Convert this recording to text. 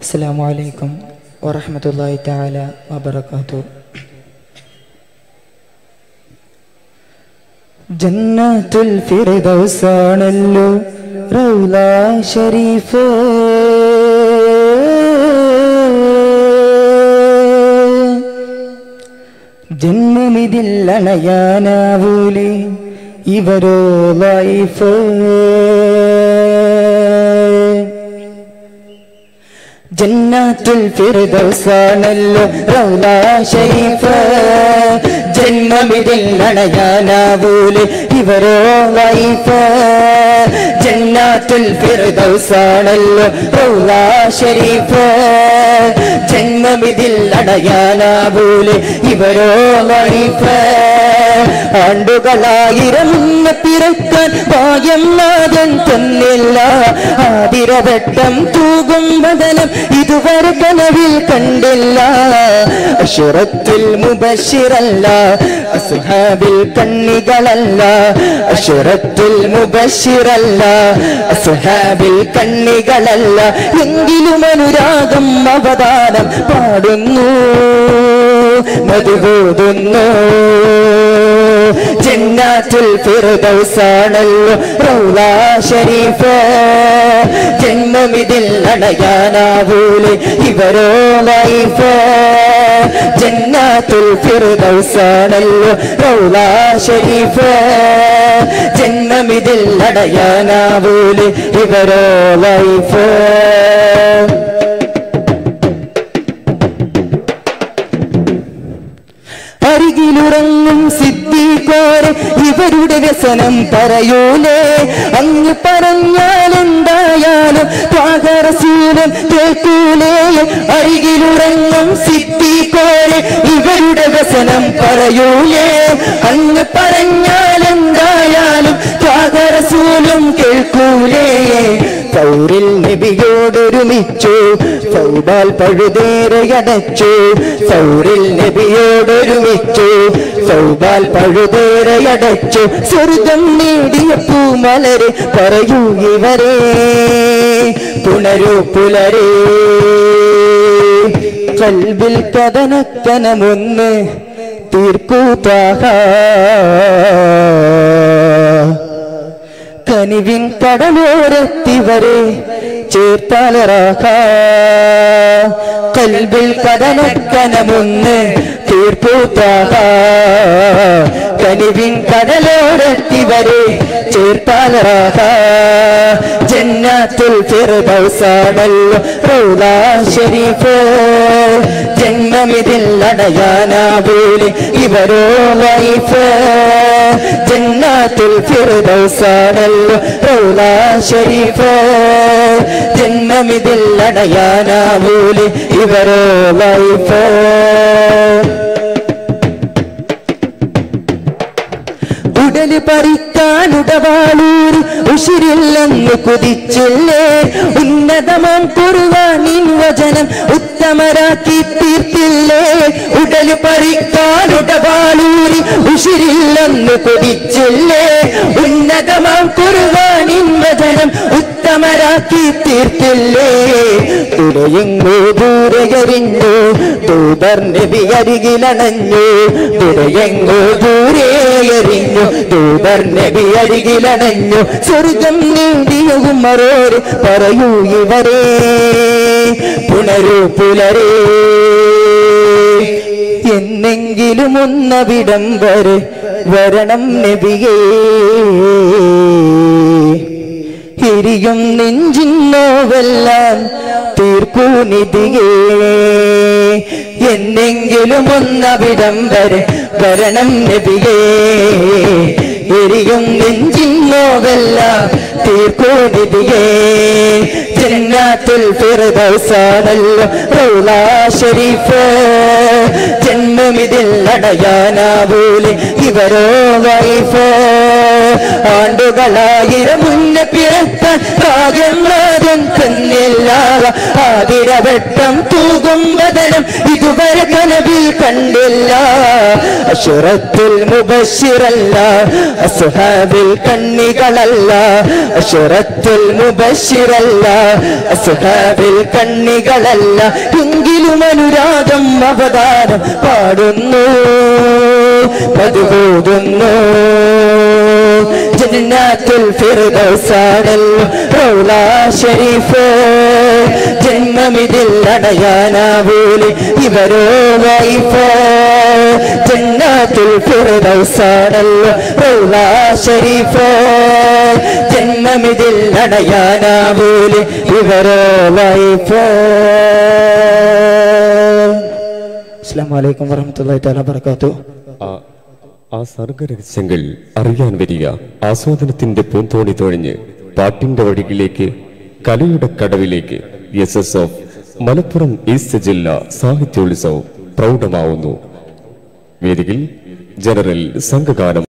السلام عليكم ورحمة الله تعالى وبركاته ജന്നത്തുൽ ഫിർദൗസാണല്ലോ റൗല ഷരീഫ് ജന്മമിതിൽ അണയാനാവൂലേ ഇവരോ ലൈഫ് ജന്നാത്തുൽ ഫിർദൗസാണല്ലോ റൗല ഷരീഫ് ജന്മമിതിൽ അണയാനാവൂല് ഇവരോ ലൈഫ് ജന്നാത്തുൽ ഫിർദൗസാണല്ലോ റൗല ഷരീഫ് ജന്മമിതിൽ അടയാനാവൂല് ഇവരോ ലൈഫ് ആണ്ടുകളായിരം മുന്ന് പിറക്കാൻ ഭാഗ്യം നാഥൻ തന്നില്ല ആതിരവട്ടം തൂകും ബദനം ഇതുവരെ കനവിൽ കണ്ടില്ല അഷുറത്തിൽ മുബഷിറല്ല അസുഹാബിൽ കണ്ണികളല്ല അഷുറത്തിൽ മുബഷിറല്ല അസുഹാബിൽ കണ്ണികളല്ല എങ്കിലും അനുരാഗം അവതാരം പാടുന്നു മധുബോധുന്നു ജന്നാത്തുൽ ഫിർദൗസാണല്ലോ റൗല ഷരീഫ് ജന്മമിതിൽ അടയാനാവൂല് ഇവരോ ലൈഫ് ജന്നാത്തുൽ ഫിർദൗസാണല്ലോ റൗല ഷരീഫ് ജന്മമിതിൽ അടയാനാവൂല് ഇവരോ ലൈഫ് അരികിലുറങ്ങും സിദ്ധിക്കോരെ ഇവരുടെ വ്യസനം പറയൂലേ അങ്ങ് പറഞ്ഞാൽ എന്തായാലും ത്വാകരസൂലം കേൾക്കൂലേ അരികിലുറങ്ങും സിദ്ധിക്കോരെ ഇവരുടെ വ്യസനം പറയൂലേ അങ്ങ് പറഞ്ഞാൽ എന്തായാലും ത്വാകരസൂലം കേൾക്കൂലേ പൗരിൽ നബിയോടൊരുമിച്ചു സൗബാൽ പഴുതേരയടച്ചു സൗരിൽ നബിയോടൊരുമിച്ചു സൗബാൽ പഴുതേരയടച്ചു സ്വർഗം നേടിയ പൂമലരെ പറയൂ ഇവരെ പുണരൂ പുലരേ കൽബിൽ കഥനക്കനമൊന്ന് തീർക്കൂ താഹ കനിവിൻ കടലോരത്തിവരെ ചേർത്താലറാഹ കൽബിൽ കടനക്കനമൊന്ന് തീർപ്പൂത്താഹ കനിവിൻ കടലോരത്തിവരെ ചേർത്താലറാഹ ജന്നാത്തുൽ ഫിർദൗസാണല്ലോ റൗല ഷരീഫ് ജന്മമിതിൽ അടയാനാവൂല് ഇവരോ ലൈഫ് ജന്നാത്തുൽ ഫിർദൗസാണല്ലോ റൗല ഷരീഫ് ജന്മമിതിൽ അടയാനാവൂല് ഇവരോ ലൈഫ് ഉടല് പറിക്കാൻ ഉടവാളൂർ ഉഷിരില്ലെന്ന് കുതിച്ചില്ലേ ഉന്നതമാം കുറുവാനിൻ വചനം ഉത്തമരാക്കി തീർത്തില്ലേ ഉടല് പറിക്കാൻ ഉടവാളൂർ ഉഷിരില്ലെന്ന് കുതിച്ചില്ലേ ഉന്നതമാം കുറുവാനിൻ വചനം ഉത്തമരാക്കി തീർത്തില്ലേ തുരയെങ്ങോ ദൂരകരിഞ്ഞു ദൂതർ നബി അരികിലണഞ്ഞു തുരയെങ്ങോ ദൂരെ എറിഞ്ഞു ദൂതർ നബി അരികിലണഞ്ഞു സ്വർഗം നേടിയ ഉമ്മറോര് പറയൂ ഇവരെ പുണരൂ പുലരേ എന്നെങ്കിലും ഒന്നവിടം വരെ വരണം നബിയേ എരിയും നെഞ്ചിൻ നോവെല്ലാം തീർക്കൂ നിധിയേ എന്നെങ്കിലും ഒന്നവിടം വരെ വരണം നബിയേ എരിയും നെഞ്ചിൻ നോവെല്ലാം തീർക്കൂ നിധിയേ ജന്നാത്തുൽ ഫിർദൗസാണല്ലോ റൗല ഷരീഫ് ജന്മമിതിൽ അടയാനാവൂല് ഇവരോ വൈഫ് ആണ്ടുകളായിരം മുന്നേ പിറക്കാൻ ഭാഗ്യം നാഥൻ തന്നില്ല ആതിരവട്ടം തൂകും വദനം ഇതുവരെ കനവിൽ കണ്ടില്ല അഷുറത്തിൽ മുബശിറല്ല അസുഹാബിൽ കണ്ണികളല്ല അഷുറത്തിൽ മുബശിറല്ല അസുഹാബിൽ കണ്ണികളല്ല എങ്കിലും അനുരാഗം അവതാരം പാടുന്നു പതിപോകുന്നു ജന്നാത്തുൽ ഫിർദൗസാണല്ലോ റൗള ഷരീഫ് ജന്മമിതിൽ അടയാനാവൂലി ഇവരോ വൈഫ് ജന്നാത്തുൽ ഫിർദൗസാണല്ലോ റൗള ഷരീഫ് ജന്മമിതിൽ അടയാനാവൂലി ഇവരോ വൈഫ് അസ്സാം വലൈക്കും വറഹമത്തല്ലാ തആല വബറകാതുഹു ആ- ആ സർഗരഹസ്യങ്ങൾ അറിയാൻ വരിക ആസ്വാദനത്തിന്റെ പൂന്തോണി തൊഴിഞ്ഞ് പാട്ടിന്റെ വഴിയിലേക്ക് കലയുടെ കടവിലേക്ക് S S F Malappuram east ജില്ലാ സാഹിത്യോത്സവം പ്രൗഢമാവുന്നു വേദിയിൽ ജനറൽ സംഘഗാനം